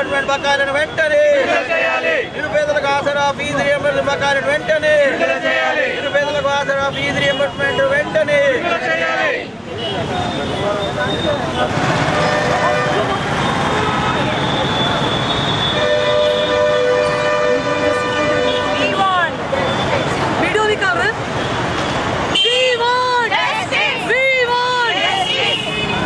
Reimbursement బకాయిలను వెంటనే నిరుపేదలకు ఆసరా ఫీజు రియంబర్స్మెంట్ బకాయిలను వెంటనే నిరుపేదలకు ఆసరా ఫీజు రియంబర్స్మెంట్ వెంటనే We want. वीडियो निकाल रहे We want. We want.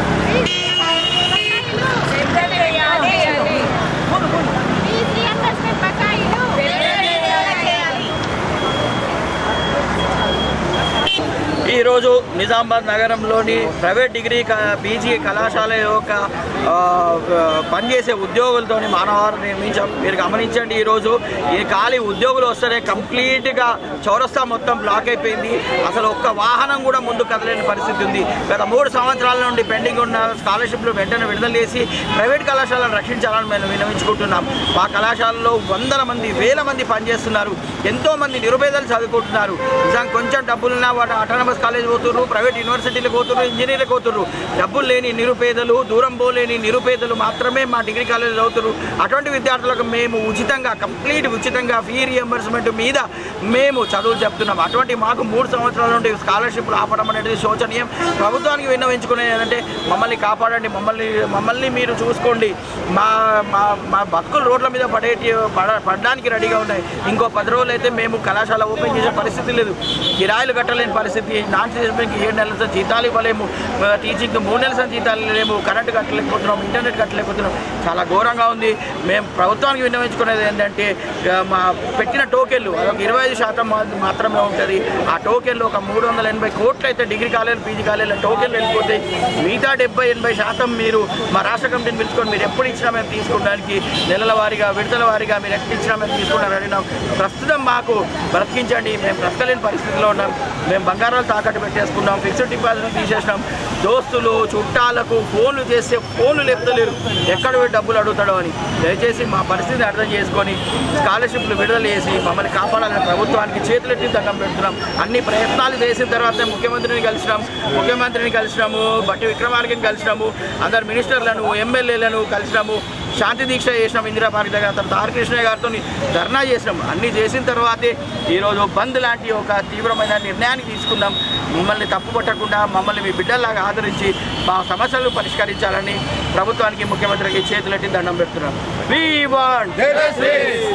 ఈరోజు నిజామాబాద్ నగరంలోని ప్రైవేట్ డిగ్రీ క- పీజీ కళాశాల యొక్క ఆ, పనిచేసే ఉద్యోగులతో మానవారం నియమించాం మీరు గమనించండి ఈరోజు ఈ ఖాళీ ఉద్యోగులు వస్తేనే కంప్లీట్గా చౌరస్తా మొత్తం బ్లాక్ అయిపోయింది అసలు ఒక్క వాహనం కూడా ముందు కదలేని పరిస్థితి ఉంది గత మూడు సంవత్సరాల నుండి పెండింగ్ ఉన్న స్కాలర్షిప్లు వెంటనే విడుదల చేసి ప్రైవేట్ కళాశాలను రక్షించాలని మేము వినవించుకుంటున్నాం మా కళాశాలలో వందల మంది వేల మంది పనిచేస్తున్నారు ఎంతో మంది నిరుపేదలు చదువుకుంటున్నారు నిజాం కొంచెం డబ్బులున్నా వాడు ఆటోనమస్ కాలేజ్ పోతున్నారు ప్రైవేట్ యూనివర్సిటీలకు పోతున్నారు ఇంజనీర్లకు పోతున్నారు డబ్బులు లేని నిరుపేదలు దూరం పోలేని నిరుపేదలు మాత్రమే మా డిగ్రీ కాలేజ్ చదువుతున్నారు అటువంటి విద్యార్థులకు మేము ఉచితంగా కంప్లీట్ ఉచితంగా ఫీ రియంబర్స్మెంట్ మీద మేము చదువులు చెప్తున్నాం అటువంటి మాకు మూడు సంవత్సరాల నుండి స్కాలర్షిప్లు ఆపడం అనేది శోచనీయం ప్రభుత్వానికి విన్నవించుకునేది ఏంటంటే మమ్మల్ని కాపాడండి మమ్మల్ని మమ్మల్ని మీరు చూసుకోండి మా మా మా బతుకులు రోడ్ల మీద పడేటి పడ పడడానికి రెడీగా ఉన్నాయి ఇంకో పది రోజులు అయితే మేము కళాశాల ఓపెన్ చేసే పరిస్థితి లేదు కిరాయిలు కట్టలేని పరిస్థితి నాన్ టీచర్కి ఏడు నెలల జీతాలు ఇవ్వలేము టీచింగ్కి మూడు నెలల జీతాలు లేము కరెంట్ కట్టలేకపోతున్నాం ఇంటర్నెట్ కట్టలేకపోతున్నాం చాలా ఘోరంగా ఉంది మేము ప్రభుత్వానికి విన్నవించుకునేది ఏంటంటే ఆ, మా పెట్టిన టోకెన్లు అదొక ఇరవై ఐదు శాతం మా- మాత్రమే ఉంటుంది ఆ టోకెన్లు ఒక మూడు వందల ఎనభై కోట్లు అయితే డిగ్రీ కాలేజీలు పీజీ కాలేజీల టోకెన్లు వెళ్ళిపోతాయి మిగతా డెబ్బై ఎనభై శాతం మీరు మా రాష్ట్ర కమిటీని పిలుచుకొని మీరు ఎప్పుడు ఇచ్చినా మేము తీసుకోవడానికి నెలల వారీగా విడతల వారీగా మీరు ఎప్పుడు ఇచ్చినా మేము తీసుకుంటారని అడిగినాం ప్రస్తుతం మాకు బ్రతికించండి మేము బ్రతకలేని పరిస్థితిలో ఉన్నాం మేము బంగారాలు తాకట్టు పెట్టేసుకున్నాం ఫిక్స్డ్ డిపాజిట్ తీసేసినాం దోస్తులు చుట్టాలకు ఫోన్లు చేస్తే ఫోన్లు లేపుతలేరు ఎక్కడ పోయి డబ్బులు అడుగుతాడో అని దయచేసి మా పరిస్థితిని అర్థం చేసుకొని స్కాలర్షిప్లు విడుదల చేసి మమ్మల్ని కాపాడాలని ప్రభుత్వానికి చేతులెత్తి దండం పెడుతున్నాం అన్ని ప్రయత్నాలు చేసిన తర్వాత ముఖ్యమంత్రిని కలిసినాం ముఖ్యమంత్రిని కలిసినాము బట్టి విక్రమార్కని కలిసినాము అందరు మినిస్టర్లను ఎమ్మెల్యేలను కలిసినాము శాంతి దీక్ష చేసినాం ఇందిరా పార్క్ దగ్గర తర్వాత ఆర్ కృష్ణ గారితో ధర్నా చేసినాం అన్ని చేసిన తర్వాతే ఈరోజు బంద్ లాంటి ఒక తీవ్రమైన నిర్ణయాన్ని తీసుకున్నాం మమ్మల్ని తప్పు పట్టకుండా మమ్మల్ని మీ బిడ్డల్లాగా ఆదరించి మా సమస్యలు పరిష్కరించాలని ప్రభుత్వానికి ముఖ్యమంత్రికి చేతులెట్టి దండం పెడుతున్నాం వీ వాంట్